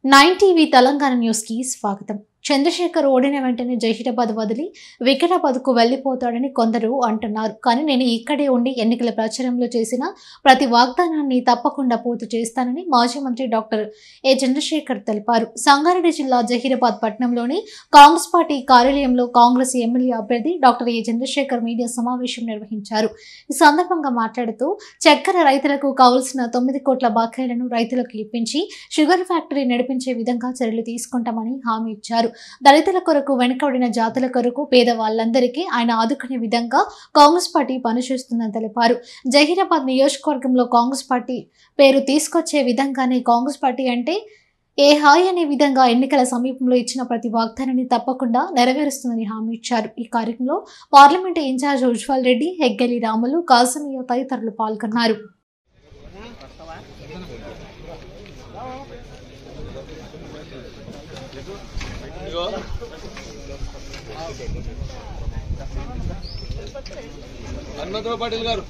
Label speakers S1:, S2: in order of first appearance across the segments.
S1: Nine TV Telangana news కి స్వాగతం చంద్రశేఖర్ ఓడిన వెంటనే జహీరాబాద్ వదిలి వికారాబాద్కు వెళ్లిపోతాడని కొందరు అంటున్నారు కానీ నేను ఇక్కడే ఉండి ఎన్నికల ప్రచారంలో చేసిన ప్రతి వాగ్దానాన్ని తప్పకుండా పూర్తి చేస్తానని మాజీ మంత్రి డాక్టర్ ఏ చంద్రశేఖర్ తెలిపారు సంగారెడ్డి జిల్లా జహీరాబాద్ పట్టణంలోని కాంగ్రెస్ పార్టీ కార్యాలయంలో కాంగ్రెస్ ఎమ్మెల్యే అభ్యర్థి డాక్టర్ ఏ చంద్రశేఖర్ మీడియా సమావేశం నిర్వహించారు ఈ సందర్భంగా మాట్లాడుతూ చక్కెర రైతులకు కావలసిన తొమ్మిది కోట్ల బకాయిలను రైతులకు ఇప్పించి షుగర్ ఫ్యాక్టరీ నడిపించే విధంగా చర్యలు తీసుకుంటామని హామీ ఇచ్చారు దళితుల కొరకు వెనుకబడిన జాతుల కొరకు పేదవాళ్ళందరికీ ఆయన ఆదుకునే విధంగా కాంగ్రెస్ పార్టీ పనిచేస్తుందని తెలిపారు జహీరాబాద్ నియోజకవర్గంలో కాంగ్రెస్ పార్టీ పేరు తీసుకొచ్చే విధంగానే కాంగ్రెస్ పార్టీ అంటే ఏ హాయ్ అనే విధంగా ఎన్నికల సమీపంలో ఇచ్చిన ప్రతి వాగ్దానాన్ని తప్పకుండా నెరవేరుస్తుందని హామీ ఇచ్చారు ఈ కార్యక్రమంలో పార్లమెంటు ఇన్ఛార్జ్ ఉజ్వల్ రెడ్డి హెగ్గలి రాములు కాసమియ తదితరులు పాల్గొన్నారు
S2: హనుమంతరావు పాటిల్ గారు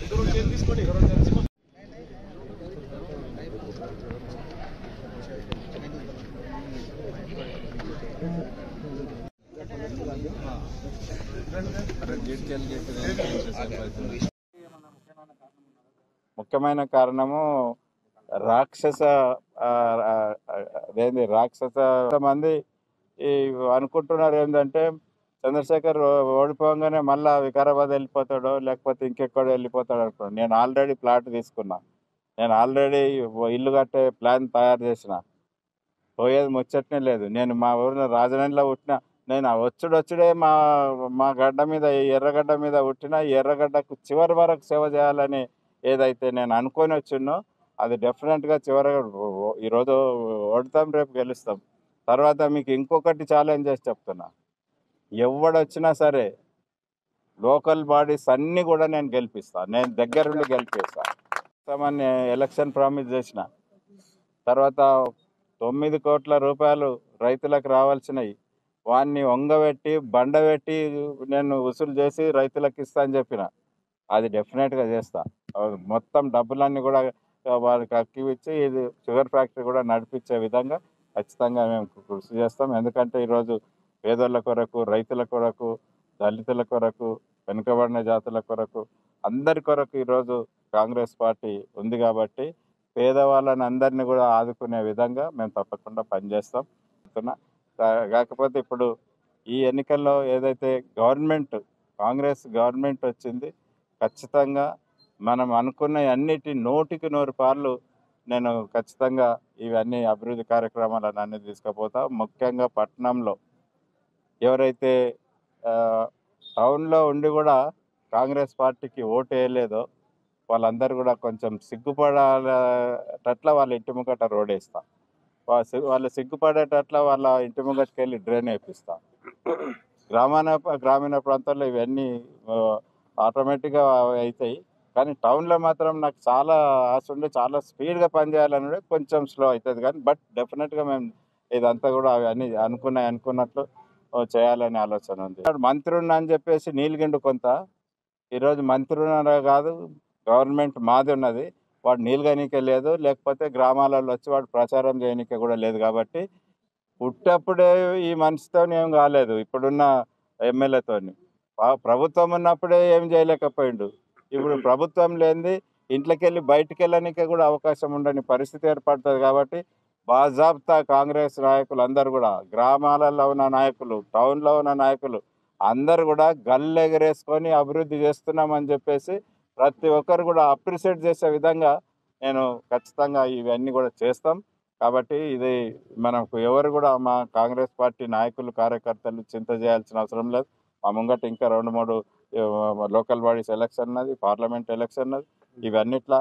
S3: ముఖ్యమైన కారణము రాక్షస ఆ, ఆ, ఆ, అదేంది రాక్షస మంది ఈ అనుకుంటున్నారు ఏంటంటే చంద్రశేఖర్ ఓ- ఓడిపోగానే మళ్ళా వికారాబాద్ వెళ్ళిపోతాడో లేకపోతే ఇంకెక్కడో వెళ్ళిపోతాడో అనుకున్నాను నేను ఆల్రెడీ ప్లాట్ తీసుకున్నా నేను ఆల్రెడీ ఇల్లు కట్టే ప్లాన్ తయారు చేసిన పోయేది ముచ్చటనే లేదు నేను మా ఊరిలో రాజధానిలో పుట్టిన నేను ఆ వచ్చుడు వచ్చుడే మా మా గడ్డ మీద ఈ ఎర్రగడ్డ మీద పుట్టిన ఈ ఎర్రగడ్డకు చివరి వరకు సేవ చేయాలని ఏదైతే నేను అనుకొని వచ్చిన్నో అది డెఫినెట్గా చివరిగా ఈరోజు ఓడతాం రేపు గెలుస్తాం తర్వాత మీకు ఇంకొకటి ఛాలెంజ్ చేసి చెప్తున్నా ఎవడొచ్చినా సరే లోకల్ బాడీస్ అన్నీ కూడా నేను గెలిపిస్తా నేను దగ్గరుండి గెలిపిస్తా ఇస్తామని ఎలక్షన్ ప్రామిస్ చేసిన తర్వాత తొమ్మిది కోట్ల రూపాయలు రైతులకు రావాల్సినవి వాన్ని వంగబెట్టి బండబెట్టి నేను వసూలు చేసి రైతులకు ఇస్తా అని చెప్పిన అది డెఫినెట్గా చేస్తా అవి మొత్తం డబ్బులన్నీ కూడా వాళ్ళకి అక్కివిచ్చి ఇది షుగర్ ఫ్యాక్టరీ కూడా నడిపించే విధంగా ఖచ్చితంగా మేము కృషి చేస్తాం ఎందుకంటే ఈరోజు పేదోళ్ళ కొరకు రైతుల కొరకు దళితుల కొరకు వెనుకబడిన జాతుల కొరకు అందరి కొరకు ఈరోజు కాంగ్రెస్ పార్టీ ఉంది కాబట్టి పేదవాళ్ళని అందరినీ కూడా ఆదుకునే విధంగా మేము తప్పకుండా పనిచేస్తాం చెప్తున్నా. కా- కాకపోతే ఇప్పుడు ఈ ఎన్నికల్లో ఏదైతే గవర్నమెంట్ కాంగ్రెస్ గవర్నమెంట్ వచ్చింది ఖచ్చితంగా మనం అనుకున్న అన్నిటి నూటికి నూరు పార్లు నేను ఖచ్చితంగా ఇవన్నీ అభివృద్ధి కార్యక్రమాలను అన్ని తీసుకుపోతా ముఖ్యంగా పట్టణంలో ఎవరైతే ఆ, టౌన్లో ఉండి కూడా కాంగ్రెస్ పార్టీకి ఓటు వేయలేదో వాళ్ళందరూ కూడా కొంచెం సిగ్గుపడాలట్ల వాళ్ళ ఇంటి ముంగట రోడ్ వేస్తా వా- సి- వాళ్ళు సిగ్గుపడేటట్ల వాళ్ళ ఇంటి ముంగటికి వెళ్ళి డ్రైన్ వేపిస్తా గ్రామాన గ్రామీణ ప్రాంతాల్లో ఇవన్నీ ఆటోమేటిక్గా అవుతాయి కానీ టౌన్లో మాత్రం నాకు చాలా ఆశ ఉండే చాలా స్పీడ్గా పనిచేయాలని కొంచెం స్లో అవుతుంది కానీ బట్ డెఫినెట్గా మేము ఇదంతా కూడా అవన్నీ అనుకున్నాయి అనుకున్నట్లు ఓ, చేయాలనే ఆలోచన ఉంది వాడు మంత్రి ఉన్నా అని చెప్పేసి నీలగిండు కొంత ఈరోజు మంత్రి ఉన్నారా కాదు గవర్నమెంట్ మాది ఉన్నది వాడు నీలుగనికే లేదు లేకపోతే గ్రామాలలో వచ్చి వాడు ప్రచారం చేయనికే కూడా లేదు కాబట్టి పుట్టప్పుడే ఈ మనిషితో ఏం కాలేదు ఇప్పుడున్న ఎమ్మెల్యేతోని ప్రభుత్వం ఉన్నప్పుడే ఏం చేయలేకపోయిండు ఇప్పుడు ప్రభుత్వం లేనిది ఇంట్లోకి వెళ్ళి బయటికి వెళ్ళడానికి కూడా అవకాశం ఉండని పరిస్థితి ఏర్పడుతుంది కాబట్టి బాజాబ్తా కాంగ్రెస్ నాయకులు అందరు కూడా గ్రామాలలో ఉన్న నాయకులు టౌన్లో ఉన్న నాయకులు అందరు కూడా గల్లు ఎగరేసుకొని అభివృద్ధి చేస్తున్నామని చెప్పేసి ప్రతి ఒక్కరు కూడా అప్రిషియేట్ చేసే విధంగా నేను ఖచ్చితంగా ఇవన్నీ కూడా చేస్తాం కాబట్టి ఇది మనకు ఎవరు కూడా మా కాంగ్రెస్ పార్టీ నాయకులు కార్యకర్తలు చింత చేయాల్సిన అవసరం లేదు మా ముంగట ఇంకా రెండు మూడు లోకల్ బాడీస్ ఎలక్షన్ ఉన్నది పార్లమెంట్ ఎలక్షన్ ఉన్నది ఇవన్నిట్లా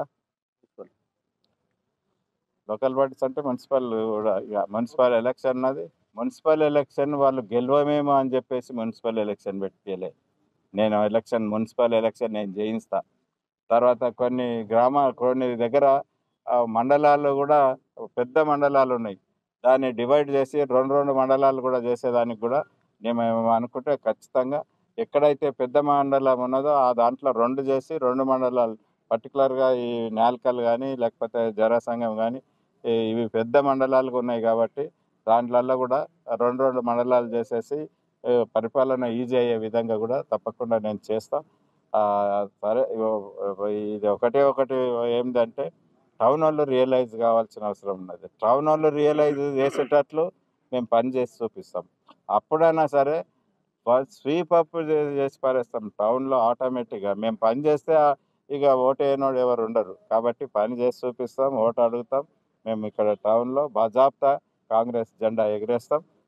S3: లోకల్ బాడీస్ అంటే మున్సిపల్ కూడా ఇక మున్సిపల్ ఎలక్షన్ ఉన్నది మున్సిపల్ ఎలక్షన్ వాళ్ళు గెలవమేమో అని చెప్పేసి మున్సిపల్ ఎలక్షన్ పెట్టలే నేను ఎలక్షన్ మున్సిపల్ ఎలక్షన్ నేను చేయిస్తా తర్వాత కొన్ని గ్రామ కొన్ని దగ్గర ఆ, మండలాలు కూడా పెద్ద మండలాలు ఉన్నాయి దాన్ని డివైడ్ చేసి రెండు రెండు మండలాలు కూడా చేసేదానికి కూడా మేము అనుకుంటే ఖచ్చితంగా ఎక్కడైతే పెద్ద మండలం ఉన్నదో ఆ దాంట్లో రెండు చేసి రెండు మండలాలు పర్టికులర్గా ఈ నాల్కల్ కానీ లేకపోతే జరాసంగం కానీ ఈ- ఇవి పెద్ద మండలాలుగా ఉన్నాయి కాబట్టి దాంట్లల్లో కూడా రెండు రెండు మండలాలు చేసేసి ఏ, పరిపాలన ఈజీ అయ్యే విధంగా కూడా తప్పకుండా నేను చేస్తా ఆ, సరే ఇగో ఇది ఒకటే ఒకటి ఏంటంటే టౌన్ వాళ్ళు రియలైజ్ కావాల్సిన అవసరం ఉన్నది టౌన్ వాళ్ళు రియలైజ్ చేసేటట్లు మేము పని చేసి చూపిస్తాం అప్పుడైనా సరే స్వీప్ అప్ చేసి పారేస్తాం టౌన్లో ఆటోమేటిక్గా మేము పని చేస్తే ఆ- ఇక ఓటు వేయనోడు ఎవరు ఉండరు కాబట్టి పని చేసి చూపిస్తాం ఓటు అడుగుతాం మేము ఇక్కడ టౌన్లో బాజాప్తా కాంగ్రెస్ జెండా ఎగిరేస్తాం